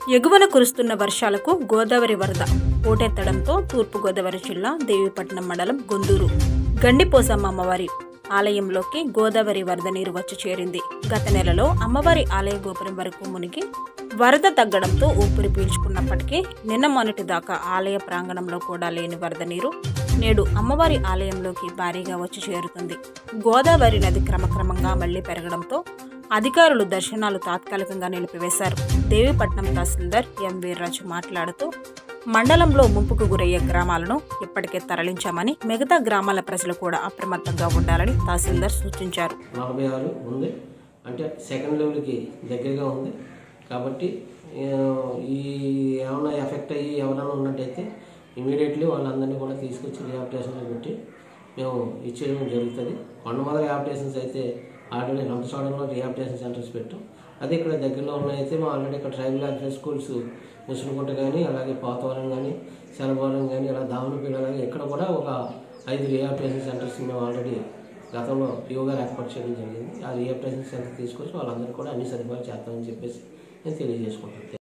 ఎగువన కురుస్తున్న వర్షాలకు గోదావరి వరద పోటెత్తడంతో తూర్పుగోదావరి జిల్లా దేవీపట్నం మండలం గొందూరు గండిపోసమ్మ అమ్మవారి ఆలయంలోకి గోదావరి వరద నీరు వచ్చి చేరింది గత నెలలో అమ్మవారి ఆలయ గోపురం వరకు మునిగి వరద తగ్గడంతో ఊపిరి పీల్చుకున్నప్పటికీ నిన్న మొన్నటి దాకా ఆలయ ప్రాంగణంలో కూడా లేని వరద నీరు నేడు అమ్మవారి ఆలయంలోకి భారీగా వచ్చి చేరుతుంది గోదావరి నది క్రమక్రమంగా మళ్లీ పెరగడంతో అధికారులు దర్శనాలు తాత్కాలికంగా నిలిపివేశారు దేవీపట్నం తహసీల్దార్ ఎం వీర్రాజు మాట్లాడుతూ మండలంలో ముంపుకు గురయ్యే గ్రామాలను ఇప్పటికే తరలించామని మిగతా గ్రామాల ప్రజలు కూడా అప్రమత్తంగా ఉండాలని తహసీల్దార్ సూచించారు నలభై ఆరు ఉంది అంటే సెకండ్ లెవెల్కి దగ్గరగా ఉంది కాబట్టి ఆ, ఈ ఏమైనా ఎఫెక్ట్ అయ్యి ఎవరైనా ఉన్నట్టయితే ఇమీడియట్లీ వాళ్ళందరినీ కూడా తీసుకొచ్చి రిహాబిటేషన్లో పెట్టి మేము ఇచ్చేయడం జరుగుతుంది కొండమద రిహాబిటేషన్స్ అయితే ఆల్రెడీ రంపచోడలో రిహాబిటేషన్ సెంటర్స్ పెట్టాం అదే ఇక్కడ దగ్గరలో ఉన్నాయితే మేము ఆల్రెడీ ఇక్కడ ట్రైబల్ యాక్టర్ స్కూల్స్ ముసునుకుంట కానీ అలాగే పోతవరం కానీ శనబోరం కానీ ఇలా దావనపల్లి అలాగే ఇక్కడ కూడా ఒక ఐదు రిహాబిటేషన్ సెంటర్స్ మేము ఆల్రెడీ గతంలో యోగా ఏర్పాటు చేయడం జరిగింది ఆ రిహాబిటేషన్ సెంటర్ తీసుకొచ్చి వాళ్ళందరూ కూడా అన్ని సదుపాయాలు చేస్తామని చెప్పేసి నేను తెలియజేసుకుంటాను